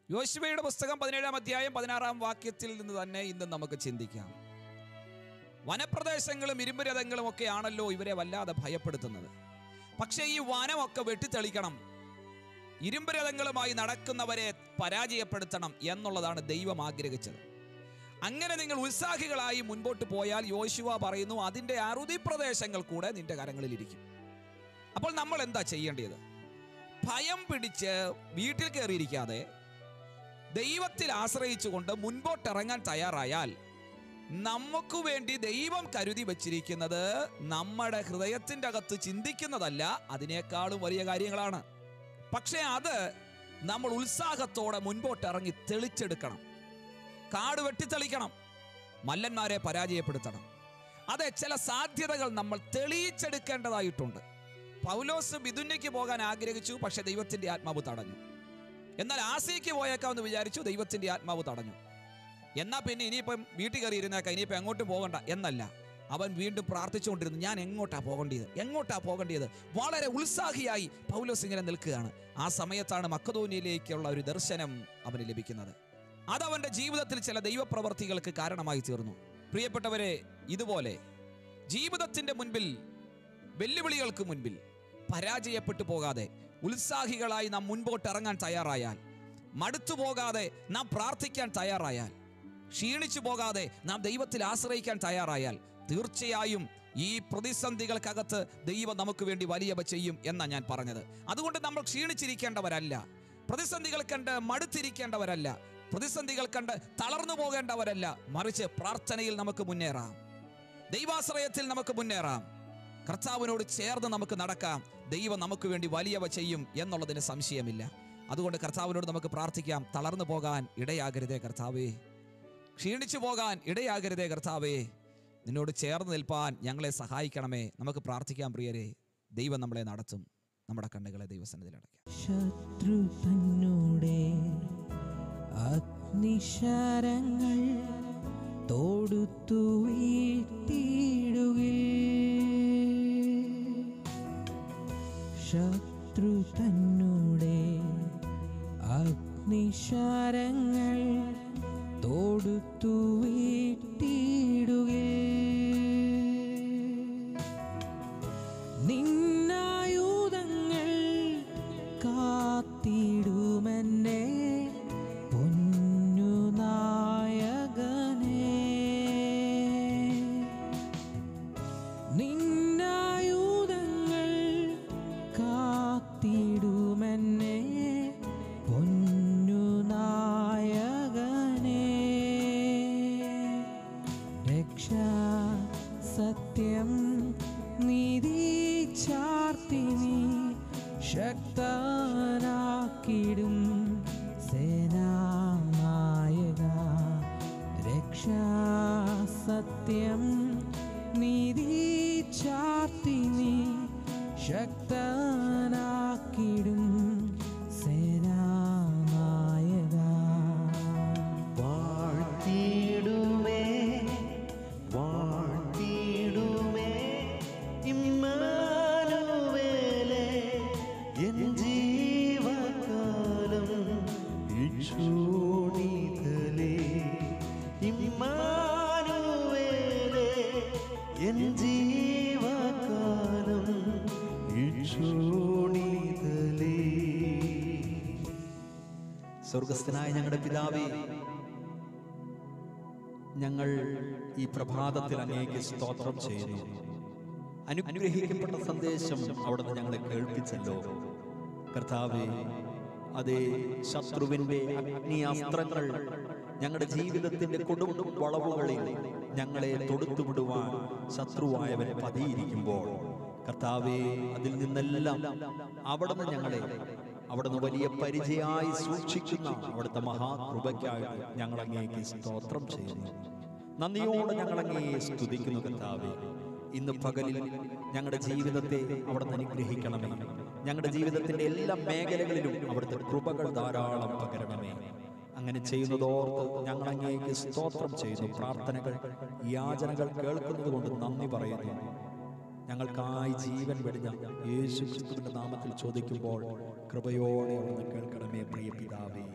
യോശുവയുടെ പുസ്തകം പതിനേഴാം അധ്യായം പതിനാറാം വാക്യത്തിൽ നിന്ന് തന്നെ ഇന്ന് നമുക്ക് ചിന്തിക്കാം വനപ്രദേശങ്ങളും ഇരുമ്പ് രഥങ്ങളും ഒക്കെ ആണല്ലോ ഇവരെ വല്ലാതെ ഭയപ്പെടുത്തുന്നത് പക്ഷേ ഈ വനമൊക്കെ വെട്ടിത്തെളിക്കണം ഇരുമ്പ് രഥങ്ങളുമായി നടക്കുന്നവരെ പരാജയപ്പെടുത്തണം എന്നുള്ളതാണ് ദൈവം ആഗ്രഹിച്ചത് അങ്ങനെ നിങ്ങൾ ഉത്സാഹികളായി മുൻപോട്ട് പോയാൽ യോശുവ പറയുന്നു അതിൻ്റെ അറുതി പ്രദേശങ്ങൾ കൂടെ നിന്റെ കരങ്ങളിലിരിക്കും അപ്പോൾ നമ്മൾ എന്താ ചെയ്യേണ്ടത് ഭയം പിടിച്ച് വീട്ടിൽ കയറിയിരിക്കാതെ ദൈവത്തിൽ ആശ്രയിച്ചുകൊണ്ട് മുൻപോട്ടിറങ്ങാൻ തയ്യാറായാൽ നമുക്ക് വേണ്ടി ദൈവം കരുതി വച്ചിരിക്കുന്നത് നമ്മുടെ ഹൃദയത്തിൻ്റെ അകത്ത് ചിന്തിക്കുന്നതല്ല അതിനേക്കാളും വലിയ കാര്യങ്ങളാണ് പക്ഷേ അത് നമ്മൾ ഉത്സാഹത്തോടെ മുൻപോട്ടിറങ്ങി തെളിച്ചെടുക്കണം കാട് വെട്ടിത്തെളിക്കണം മല്ലന്മാരെ പരാജയപ്പെടുത്തണം അതെ ചില സാധ്യതകൾ നമ്മൾ തെളിയിച്ചെടുക്കേണ്ടതായിട്ടുണ്ട് പൗലോസ് ബിദുന്യയ്ക്ക് പോകാൻ ആഗ്രഹിച്ചു പക്ഷെ ദൈവത്തിന്റെ ആത്മാവ് തടഞ്ഞു എന്നാൽ ആസിയയ്ക്ക് പോയേക്കാമെന്ന് വിചാരിച്ചു ദൈവത്തിന്റെ ആത്മാവ് തടഞ്ഞു എന്നാ പിന്നെ ഇനിയിപ്പം വീട്ടിൽ കയറി ഇരുന്നേക്കാം ഇനിയിപ്പം എങ്ങോട്ടും പോകണ്ട എന്നല്ല അവൻ വീണ്ടും പ്രാർത്ഥിച്ചുകൊണ്ടിരുന്നു ഞാൻ എങ്ങോട്ടാ പോകേണ്ടത് എങ്ങോട്ടാ പോകേണ്ടത് വളരെ ഉത്സാഹിയായി പൗലോസ് ഇങ്ങനെ നിൽക്കുകയാണ് ആ സമയത്താണ് മക്കതോനിയിലേക്കുള്ള ഒരു ദർശനം അവന് ലഭിക്കുന്നത് അതവന്റെ ജീവിതത്തിൽ ചില ദൈവപ്രവർത്തികൾക്ക് കാരണമായി തീർന്നു പ്രിയപ്പെട്ടവരെ ഇതുപോലെ ജീവിതത്തിന്റെ മുൻപിൽ വെല്ലുവിളികൾക്ക് മുൻപിൽ പരാജയപ്പെട്ടു പോകാതെ ഉത്സാഹികളായി നാം മുൻപോട്ട് ഇറങ്ങാൻ തയ്യാറായാൽ മടുത്തു പോകാതെ നാം പ്രാർത്ഥിക്കാൻ തയ്യാറായാൽ ക്ഷീണിച്ചു പോകാതെ നാം ദൈവത്തിൽ ആശ്രയിക്കാൻ തയ്യാറായാൽ തീർച്ചയായും ഈ പ്രതിസന്ധികൾക്കകത്ത് ദൈവം നമുക്ക് വേണ്ടി വലിയവ ചെയ്യും എന്നാ ഞാൻ പറഞ്ഞത് അതുകൊണ്ട് നമ്മൾ ക്ഷീണിച്ചിരിക്കേണ്ടവരല്ല പ്രതിസന്ധികൾ കണ്ട് മടുത്തിരിക്കേണ്ടവരല്ല പ്രതിസന്ധികൾ കണ്ട് തളർന്നു പോകേണ്ടവരല്ല മറിച്ച് പ്രാർത്ഥനയിൽ നമുക്ക് മുന്നേറാം ദൈവാശ്രയത്തിൽ നമുക്ക് മുന്നേറാം കർത്താവിനോട് ചേർന്ന് നമുക്ക് നടക്കാം ദൈവം നമുക്ക് വേണ്ടി വലിയവ ചെയ്യും എന്നുള്ളതിന് സംശയമില്ല അതുകൊണ്ട് കർത്താവിനോട് നമുക്ക് പ്രാർത്ഥിക്കാം തളർന്നു പോകാൻ ഇടയാകരുതേ കർത്താവേ ക്ഷീണിച്ചു പോകാൻ ഇടയാകരുതേ കർത്താവേ നിന്നോട് ചേർന്ന് നിൽപ്പാൻ ഞങ്ങളെ സഹായിക്കണമേ നമുക്ക് പ്രാർത്ഥിക്കാം പ്രിയരെ ദൈവം നമ്മളെ നടത്തും നമ്മുടെ കണ്ണുകളെ ദൈവസന്നിധിയിൽ അടയ്ക്കാം ശത്രു തന്നൂടെ അഗ്നിശരങ്ങൾ തോടുത്തു വീട്ടിടുകിൽ ശത്രു തന്നൂടെ അഗ്നിശരങ്ങൾ തോടുത്തു വീട്ടിടുകിൽ നിന്നായുധങ്ങൾ കാത്തിടുമെന്നെ പൊന്നു നായകനെ നിന്നായുധങ്ങൾ കാത്തിടുമെന്നെ പൊന്നു നായകനെ രക്ഷാ സത്യം നീതി ചാർത്തിനി ശക്തനാക്കിടും സേനാനായക രക്ഷാ സത്യം നീതി ചാർത്തിനി ശക്തനാക്കിടും സേനാനായക വാഴ്ത്തിടുമേ വാഴ്ത്തിടുമേ ഇമ്മാനുവേലേ എൻ ജീവകാലം ഇക്ഷോണിതലേ ഇമ്മാനുവേലേ എൻ ജീവകാലം ഇക്ഷോണിതലേ സ്വർഗസ്ഥനായ ഞങ്ങളുടെ പിതാവേ ഞങ്ങൾ ഈ പ്രഭാതത്തിൽ അങ്ങേക്ക് സ്തോത്രം ചെയ്യുന്നു അനുഗ്രഹിക്കപ്പെട്ട സന്ദേശം അവിടുന്ന് ഞങ്ങളെ കേൾപ്പിച്ചല്ലോ കർത്താവേ അതേ ശത്രുവിന്റെ അഗ്നിയാസ്ത്രങ്ങൾ ഞങ്ങളുടെ ജീവിതത്തിന്റെ കൊടും വളവുകളിൽ ഞങ്ങളെ തൊടുത്തുവിടുവാൻ ശത്രുവായവൻ പതിയിരിക്കുമ്പോൾ കർത്താവേ അതിൽ നിന്നെല്ലാം അവിടുന്ന് ഞങ്ങളെ അവിടുന്ന് വലിയ പരിചയമായി സൂക്ഷിക്കുന്ന അവിടുത്തെ മഹാകൃപയ്ക്കായിട്ട് ഞങ്ങൾ അങ്ങേക്ക് സ്തോത്രം ചെയ്യുന്നു നന്ദിയോടെ ഞങ്ങൾ അങ്ങയെ സ്തുതിക്കുന്നു കർത്താവേ ഇന്ന് പകലിൽ ഞങ്ങളുടെ ജീവിതത്തെ അവിടുന്ന് അനുഗ്രഹിക്കണമേ ഞങ്ങളുടെ ജീവിതത്തിന്റെ എല്ലാ മേഖലകളിലും അവിടുത്തെ കൃപകൾ ധാരാളം പകരണമേ അങ്ങനെ ചെയ്യുന്നതോർത്ത് ഞങ്ങൾ അങ്ങേക്ക് സ്തോത്രം ചെയ്യുന്നു പ്രാർത്ഥനകൾ യാചനകൾ കേൾക്കുന്നത് കൊണ്ട് നന്ദി പറയുന്നു ഞങ്ങൾക്കായി ജീവൻ വെടിഞ്ഞ യേശു ക്രിസ്തുവിന്റെ നാമത്തിൽ ചോദിക്കുമ്പോൾ കൃപയോടെ അവിടുന്ന് കേൾക്കണമേ പ്രിയ പിതാവേ